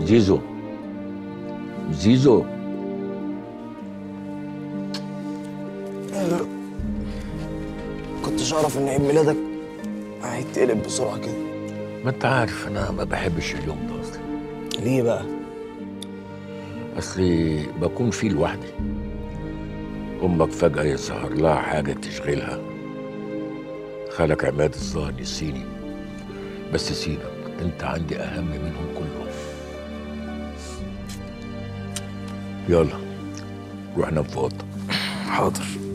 زيزو زيزو كنتش اعرف ان عيد ميلادك هيتقلب بسرعه كده ما انت عارف انا ما بحبش اليوم ده اصلا ليه بقى اصلي بكون فيه لوحدي امك فجاه يظهر لها حاجه تشغلها خالك عماد الظاهر نسيني بس سيبك انت عندي اهم منهم كلهم يلا روح نام في اوضتك حاضر